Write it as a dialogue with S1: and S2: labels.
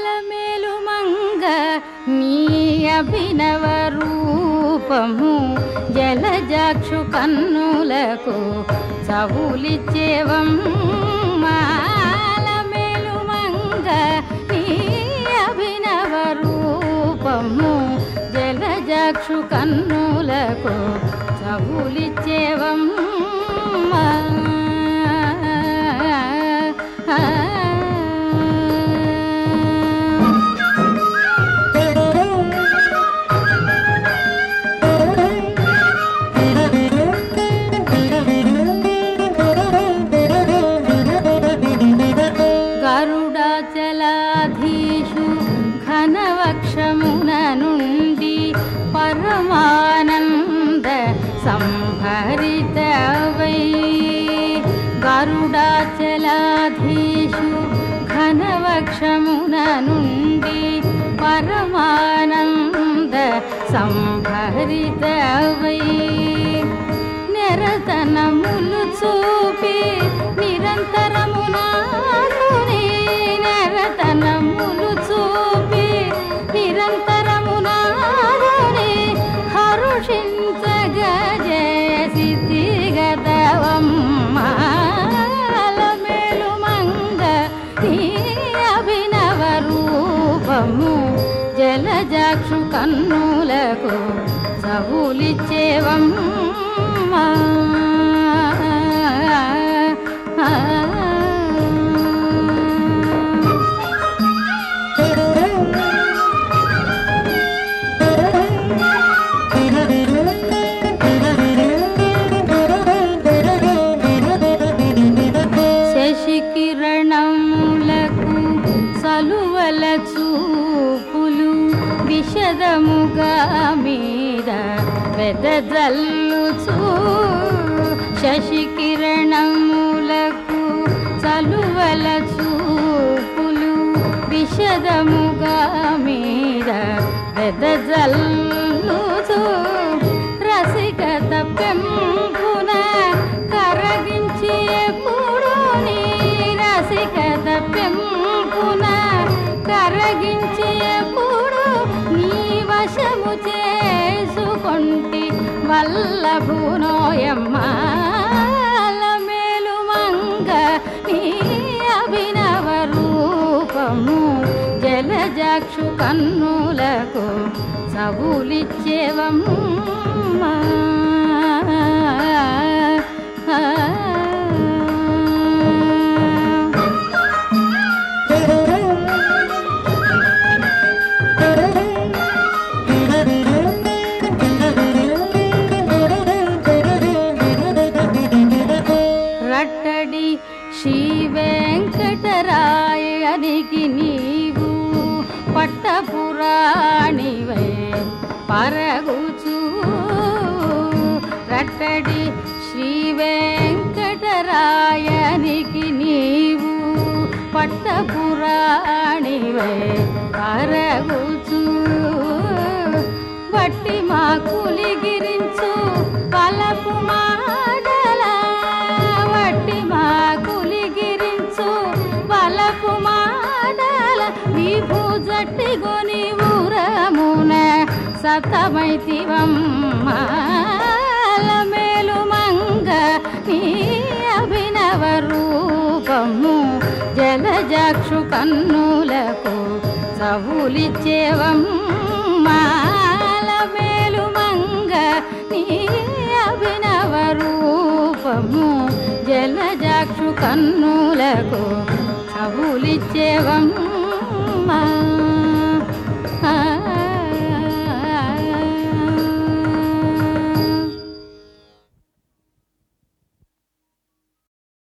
S1: ఆలమేలు మంగ నీ అభినవ రూపము జలజాక్షు కన్నులకు చవులిచ్చేవం మాలమేలు మంగ నీ అభినవ రూపము జలజాక్షు కన్నులకు చవులిచ్చేవం గరుడాచలాధీషు ఘనవక్షమున నుండి పరమానంద సంభరితవై గరుడాచలాధీషు ఘనవక్షమున నుండి పరమానంద సంభరితవై నిరతనములు చూపి నిరంతరమునాగుని నిరతనములు చూపి నిరంతరమునాగుని హరుషించగ జయసి గతవమ్మేలు మంగ నీ అభినవ రూపము జలజాక్షు కన్నులకు చవులిచ్చేవమ్మా శశి కిరణములకు సలువల చూపులు విషదముగా మీద వెదజల్లుచూ శశి కిరణములకు సలువల చూపులు విషదముగా మీద వెదజల్లుచూ రసికత పెంపున కరగించి ఎప్పుడు నీ రసికత పెంపున కరగించి ఎప్పుడు నీ వశము చేసుకొంటి వల్లభునోయమ్మ మేలు మంగ నీ అభినవ రూపము జలజాక్షు కన్నులకు చవులిచ్చేవమ్మా రట్టడి శ్రీ వెంకటరాయనికి నీవు పట్టపురాణివై పరగుచూ రట్టడి శ్రీ వెంకటరాయనికి నీవు పట్టపురాణివై పరగుచూ వట్టి మా కులిగిరించు పలపు మాటల వట్టి మా కులిగిరించు పలపు మాటల విభూ జట్టి గొని ఊరమున సతమైతివమ్మ మేలు మంగ నీ అభినవ రూపము జలజాక్షు కన్నులకు చవులిచ్చేవమ్మాల మేలు మంగ నీ అభినవ రూపము జలజాక్షు కన్నులకు చవులిచ్చేవమ్మా